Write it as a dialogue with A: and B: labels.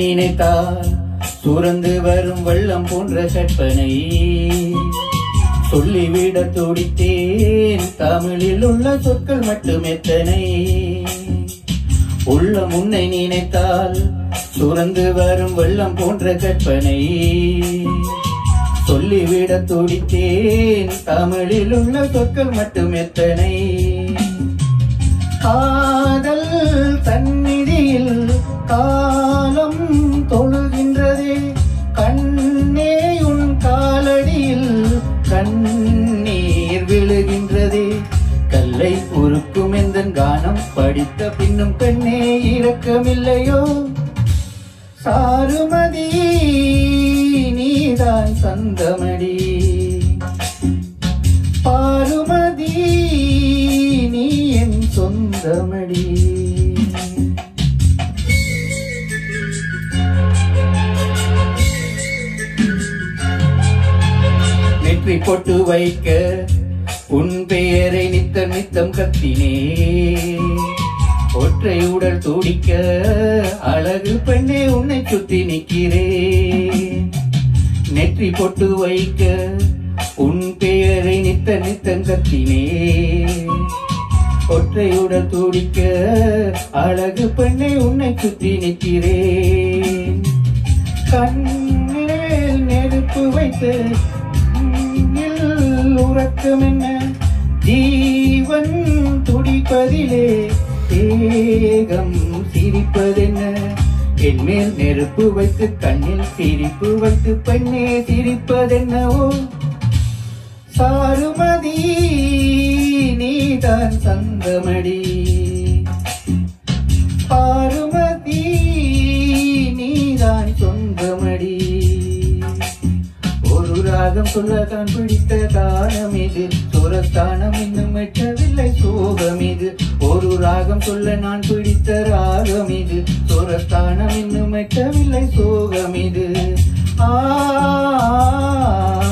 A: நினைத்தால் சுரந்து வரும் வெள்ளம் போன்ற கற்பனை சொல்லிவிட துடித்தேன் தமிழில் உள்ள சொற்கள் மட்டும் எத்தனை உள்ள முன்னை நினைத்தால் சுரந்து வரும் வெள்ளம் போன்ற கற்பனை சொல்லிவிட துடித்தேன் தமிழில் உள்ள சொற்கள் மட்டும் எத்தனை காதல் சந்நிதியில் காலம் தொழுகின்றதே கண்ணே உன் காலடியில் கண்ணீர் விழுகின்றதே கல்லை உருக்கும் எந்த கானம் படித்த பின்னும் பெண்ணே இரக்கமில்லையோ சாருமதி நீதான் சந்தமடி பாருமதி நீ என் சொந்தமடி நெற்றி பொட்டு வைக்க உன் பெயரை நித்தம் நித்தம் கத்தினே ஒற்றை உடல் துடிக்க அழகு பெண்ணே உன்னை சுத்தி நிற்கிறேன் நெற்றி பொட்டு வைக்க உன் பெயரை நித்த நித்தம் கத்தினே ஒற்றையுடல் துடிக்க அழகு பெண்ணை உன்னை சுத்தி நிற்கிறேன் கண்ணில் நெருப்பு வைத்து கண்ணில் உறக்கம் என்ன ஜீவன் துடிப்பதிலே தேகம் சிரிப்பதென்ன என் மேல் நெருப்பு வைத்து கண்ணில் சிரிப்பு வைத்து பெண்ணே சிரிப்பதென்னவோ சாருமதி நீதான் சந்தமடி பாருமதி நீதான் சொந்தமடி ஒரு ராகம் சொல்லத்தான் பிடித்த காலம் இது சுரஸ்தானம் இன்னும் எட்டவில்லை சோகம் இது ஒரு ராகம் சொல்ல நான் பிடித்த ராகம் இது சுரஸ்தானம் இன்னும் எட்டவில்லை சோகம் இது ஆ